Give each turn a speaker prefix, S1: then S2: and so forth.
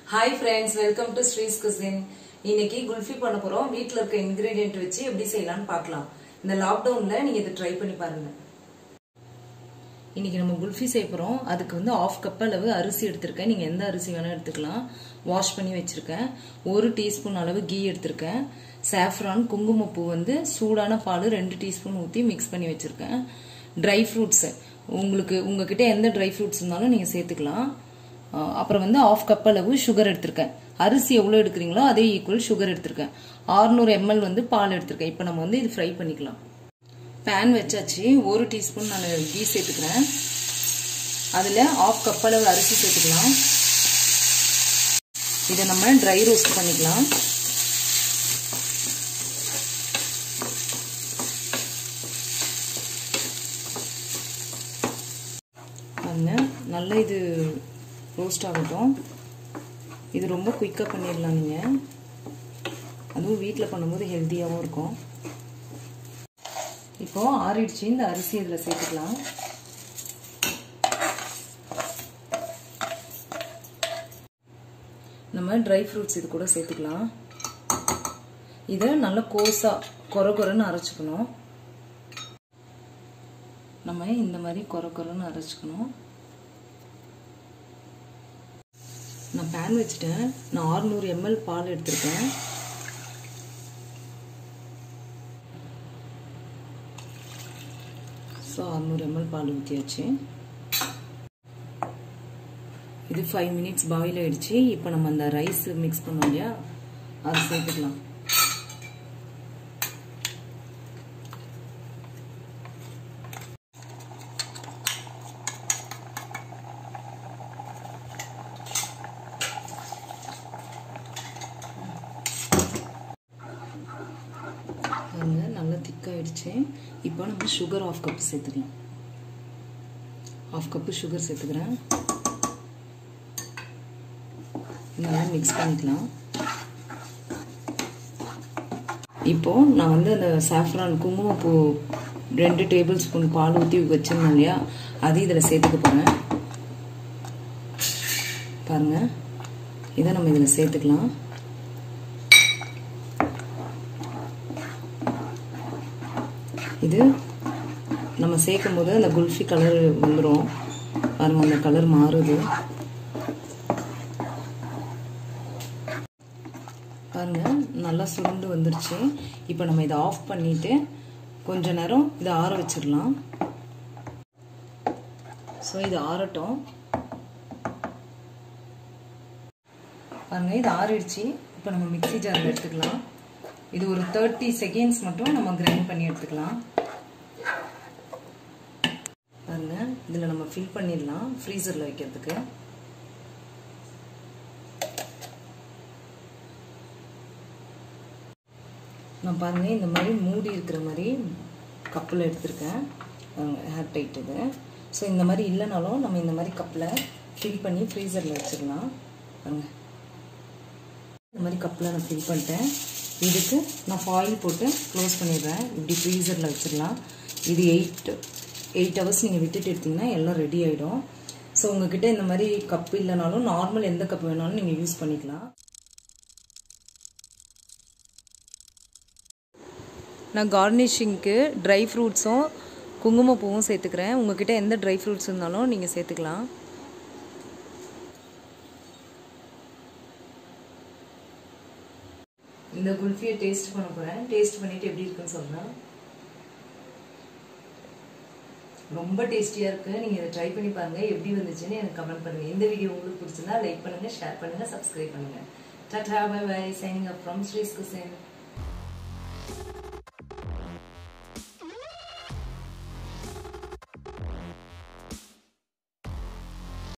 S1: hi friends welcome to Sri's cuisine இன்னைக்கு குல்ஃபி பண்ண போறோம் வீட்ல இருக்க இன்கிரீடியன்ட் வச்சு எப்படி செய்யலாம்னு பார்க்கலாம் இந்த லாக்டவுன்ல நீங்க இதை ட்ரை பண்ணி பாருங்க இன்னைக்கு நம்ம குல்ஃபி செய்ய போறோம் அதுக்கு வந்து ஆஃப் கப் அளவு அரிசி எடுத்திருக்கேன் நீங்க எந்த அரிசி வேணா எடுத்துக்கலாம் வாஷ் பண்ணி வச்சிருக்கேன் ஒரு டீஸ்பூன் அளவு கீ எடுத்திருக்கேன் சாஃப்ரான் குங்குமப்பூ வந்து சூடான பால் ரெண்டு டீஸ்பூன் ஊற்றி மிக்ஸ் பண்ணி வச்சிருக்கேன் ட்ரை ஃப்ரூட்ஸ் உங்களுக்கு உங்ககிட்ட எந்த ட்ரை ஃப்ரூட்ஸ் இருந்தாலும் நீங்க சேர்த்துக்கலாம் அஹ் அப்புறம் வந்து ஆஃப் கப் அளவு சுகர் எடுத்திருக்கேன் அரிசி எவ்வளோ எடுக்கிறீங்களோ அதே ஈக்குவல் சுகர் எடுத்திருக்கேன் 600 எம்எல் வந்து பால் எடுத்திருக்கேன் இப்போ நம்ம வந்து இது ஃப்ரை பண்ணிக்கலாம் பேன் வச்சாச்சு ஒரு டீஸ்பூன் நான் கீ சேர்த்துக்கிறேன் அதில் ஆஃப் கப் அளவு அரிசி சேர்த்துக்கலாம் இதை நம்ம ட்ரை ரோஸ்ட் பண்ணிக்கலாம் பாருங்க நல்லா இது ரோஸ்ட் ஆகட்டும் இது ரொம்ப குயிக்காக பண்ணிடலாம் நீங்கள் அதுவும் வீட்டில் பண்ணும்போது ஹெல்த்தியாகவும் இருக்கும் இப்போ ஆறிடுச்சு இந்த அரிசி இதில் சேர்த்துக்கலாம் நம்ம ட்ரை ஃப்ரூட்ஸ் இது கூட சேர்த்துக்கலாம் இதை நல்லா கோஸாக கொர கொரன்னு அரைச்சிக்கணும் நம்ம இந்த மாதிரி கொர கொரன்னு அரைச்சிக்கணும் நான் பேன் வச்சுட்டேன் நான் ஆறுநூறு எம்எல் பால் எடுத்திருக்கேன் ஸோ அறுநூறு எம்எல் பால் ஊற்றியாச்சு இது ஃபைவ் மினிட்ஸ் பாயில் ஆயிடுச்சு இப்போ நம்ம அந்த ரைஸ் மிக்ஸ் பண்ணோம் இல்லையா அதை சேர்த்துக்கலாம் பாருங்க நல்லா திக்காயிடுச்சு இப்போ நம்ம சுகர் ஆஃப் கப் சேர்த்துக்கலாம் ஆஃப் கப்பு சுகர் சேர்த்துக்கிறேன் நல்லா மிக்ஸ் பண்ணிக்கலாம் இப்போ நான் வந்து அந்த சாஃப்ரான் குங்குமப்பூ ரெண்டு டேபிள் ஸ்பூன் பால் ஊற்றி வச்சிருந்தேன் இல்லையா அது இதில் சேர்த்துக்க போகிறேன் பாருங்க இதை நம்ம இதில் சேர்த்துக்கலாம் இது நம்ம சேர்க்கும் போது அந்த குல்ஃபி கலர் வந்துடும் பாருங்க அந்த கலர் மாறுது பாருங்க நல்லா சுருண்டு வந்துருச்சு இப்போ நம்ம இதை ஆஃப் பண்ணிட்டு கொஞ்ச நேரம் இதை ஆற வச்சிடலாம் ஸோ இது ஆறட்டும் பாருங்க இது ஆறிடுச்சு இப்போ நம்ம மிக்சி ஜாரில் எடுத்துக்கலாம் இது ஒரு தேர்ட்டி செகண்ட்ஸ் மட்டும் நம்ம கிரைண்ட் பண்ணி எடுத்துக்கலாம் பாருங்க இதில் நம்ம ஃபில் பண்ணிடலாம் ஃப்ரீசரில் வைக்கிறதுக்கு நான் பாருங்க இந்த மாதிரி மூடி இருக்கிற மாதிரி கப்பில் எடுத்திருக்கேன் ஹேர் டைட் இது ஸோ இந்த மாதிரி இல்லைனாலும் நம்ம இந்த மாதிரி கப்பில் ஃபில் பண்ணி ஃப்ரீசரில் வச்சிடலாம் பாருங்க இந்த மாதிரி கப்பில் நான் ஃபில் பண்ணிட்டேன் இதுக்கு நான் ஃபாயில் போட்டு க்ளோஸ் பண்ணிடுறேன் இப்படி ஃப்ரீசரில் வச்சிடலாம் இது எயிட் எயிட் ஹவர்ஸ் நீங்கள் விட்டுட்டு எடுத்திங்கன்னா எல்லாம் ரெடி ஆகிடும் ஸோ உங்ககிட்ட இந்த மாதிரி கப் இல்லைனாலும் நார்மல் எந்த கப் வேணாலும் நீங்கள் யூஸ் பண்ணிக்கலாம் நான் கார்னிஷிங்க்கு ட்ரை ஃப்ரூட்ஸும் குங்குமப்பூவும் சேர்த்துக்கிறேன் உங்ககிட்ட எந்த ட்ரை ஃப்ரூட்ஸ் இருந்தாலும் நீங்கள் சேர்த்துக்கலாம் இந்த குல்ஃபியை டேஸ்ட் பண்ண போகிறேன் டேஸ்ட் பண்ணிவிட்டு எப்படி இருக்குன்னு சொல்கிறேன் ரொம்ப டேஸ்டியாக இருக்குது நீங்கள் இதை ட்ரை பண்ணி பாருங்கள் எப்படி வந்துச்சுன்னு எனக்கு கமெண்ட் பண்ணுங்கள் இந்த வீடியோ உங்களுக்கு பிடிச்சிருந்தா லைக் பண்ணுங்கள் ஷேர் பண்ணுங்கள் சப்ஸ்கிரைப் பண்ணுங்கள் tata bye bye signing up from Sri's குசேன்